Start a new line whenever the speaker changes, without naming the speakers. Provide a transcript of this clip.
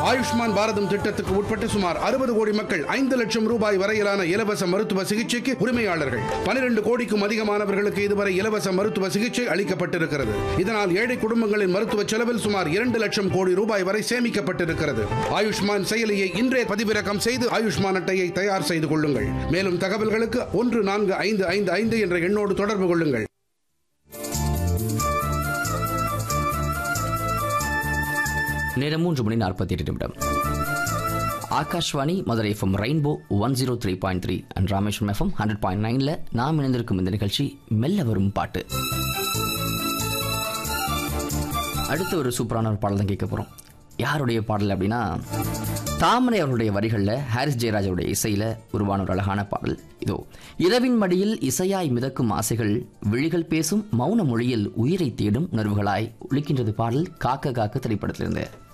ஆயுஷ்மான் பாரதம் திட்டத்துக்கு உட்பட்ட சுமார் அறுபது கோடி மக்கள் ஐந்து லட்சம் ரூபாய் வரையிலான இலவச மருத்துவ சிகிச்சைக்கு உரிமையாளர்கள் பனிரெண்டு கோடிக்கும் அதிகமானவர்களுக்கு இதுவரை இலவச மருத்துவ சிகிச்சை அளிக்கப்பட்டிருக்கிறது இதனால் ஏழை குடும்பங்களின் மருத்துவ செலவில் சுமார் இரண்டு லட்சம் கோடி ரூபாய் வரை சேமிக்கப்பட்டிருக்கிறது ஆயுஷ்மான் செயலியை இன்றே பதிவிறக்கம் செய்து ஆயுஷ்மான் அட்டையை தயார் செய்து கொள்ளுங்கள் மேலும் தகவல்களுக்கு ஒன்று நான்கு ஐந்து ஐந்து ஐந்து என்ற எண்ணோடு தொடர்பு கொள்ளுங்கள்
நேரம் மூன்று மணி நாற்பத்தி எட்டு நிமிடம் Akashvani Madurai FM rainbow one zero three point three and Rameswaram FM hundred point நைனில் நாம் இணைந்திருக்கும் இந்த நிகழ்ச்சி மெல்ல வரும் பாட்டு அடுத்து ஒரு சூப்பரான ஒரு பாடல் தான் கேட்க போகிறோம் யாருடைய பாடல் அப்படின்னா தாமரை அவர்களுடைய வரிகளில் ஹாரிஸ் ஜெயராஜருடைய இசையில் உருவான ஒரு அழகான பாடல் இதோ இரவின் மடியில் இசையாய் மிதக்கும் ஆசைகள் விழிகள் பேசும் மௌன மொழியில் உயிரை தேடும் உணர்வுகளாய் ஒழிக்கின்றது பாடல் காக்க காக்க திரைப்படத்திலிருந்து